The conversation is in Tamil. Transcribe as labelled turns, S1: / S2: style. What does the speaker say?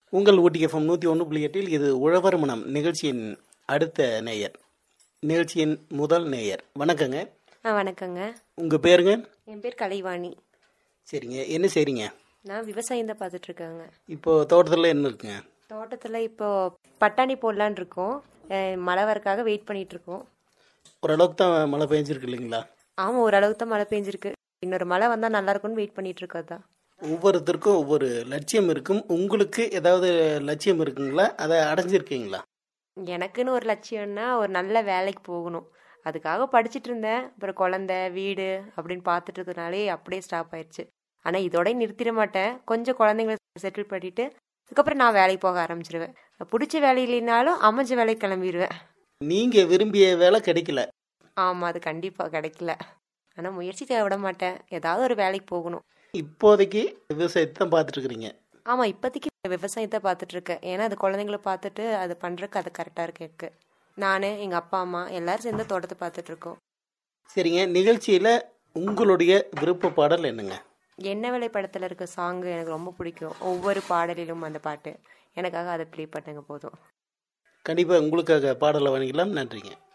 S1: உங்கள் ஊட்டி எஃப்எம் நூற்றி ஒன்று புள்ளி எட்டில் இது உழவர் மனம் நிகழ்ச்சியின் அடுத்த நேயர் நிகழ்ச்சியின் முதல் நேயர் வணக்கங்க
S2: ஆ வணக்கங்க
S1: உங்கள் பேருங்க
S2: என் பேர் கலைவாணி
S1: சரிங்க என்ன செய்றீங்க
S2: நான் விவசாயம் தான் பார்த்துட்டு இருக்கேங்க
S1: இப்போ தோட்டத்தில் என்ன இருக்குங்க
S2: தோட்டத்தில் இப்போ பட்டாணி போடலான் இருக்கோம் அஹ் மழை வரக்காக வெயிட் பண்ணிட்டு இருக்கோம்
S1: ஓரளவுக்கு தான் மழை பெஞ்சிருக்கு இல்லைங்களா
S2: ஆமாம் ஓரளவுக்கு தான் மழை பெஞ்சிருக்கு இன்னொரு மழை வந்தால் நல்லா இருக்கும்னு வெயிட் பண்ணிட்டு இருக்கோம் தான்
S1: ஒவ்வொருத்தருக்கும் ஒவ்வொரு லட்சியம் இருக்கும் உங்களுக்கு ஏதாவது லட்சியம் இருக்குங்களா அதை அடைஞ்சிருக்கீங்களா
S2: எனக்குன்னு ஒரு லட்சியம்னா ஒரு நல்ல வேலைக்கு போகணும் அதுக்காக படிச்சுட்டு இருந்தேன் அப்புறம் குழந்த வீடு அப்படின்னு பார்த்துட்டு இருக்கனாலே அப்படியே ஸ்டாப் ஆயிடுச்சு ஆனால் இதோட நிறுத்திட மாட்டேன் கொஞ்சம் குழந்தைங்கள செட்டில் பண்ணிட்டு அதுக்கப்புறம் நான் வேலைக்கு போக ஆரம்பிச்சிருவேன் பிடிச்ச வேலை இல்லைனாலும் அமைஞ்ச வேலைக்கு கிளம்பிடுவேன்
S1: நீங்கள் விரும்பிய வேலை கிடைக்கல
S2: ஆமாம் அது கண்டிப்பாக கிடைக்கல ஆனால் முயற்சி தேவை விட மாட்டேன் ஏதாவது ஒரு வேலைக்கு போகணும்
S1: இப்போதைக்கு விவசாயத்தை தான் பார்த்துட்டு இருக்கிறீங்க
S2: ஆமாம் இப்போதைக்கு விவசாயத்தை பார்த்துட்டு இருக்கேன் ஏன்னா அது குழந்தைங்கள பார்த்துட்டு அது பண்ணுறக்கு அது கரெக்டாக இருக்கு எனக்கு நான் எங்கள் அப்பா அம்மா எல்லாரும் சேர்ந்து தோட்டத்தை பார்த்துட்டு இருக்கோம்
S1: சரிங்க நிகழ்ச்சியில் உங்களுடைய விருப்ப பாடல் என்னங்க
S2: என்ன விலை படத்தில் இருக்க சாங்கு எனக்கு ரொம்ப பிடிக்கும் ஒவ்வொரு பாடலிலும் அந்த பாட்டு எனக்காக அதை ப்ளே பண்ணுங்க போதும்
S1: கண்டிப்பாக உங்களுக்காக பாடலை வழங்கலாம் நன்றிங்க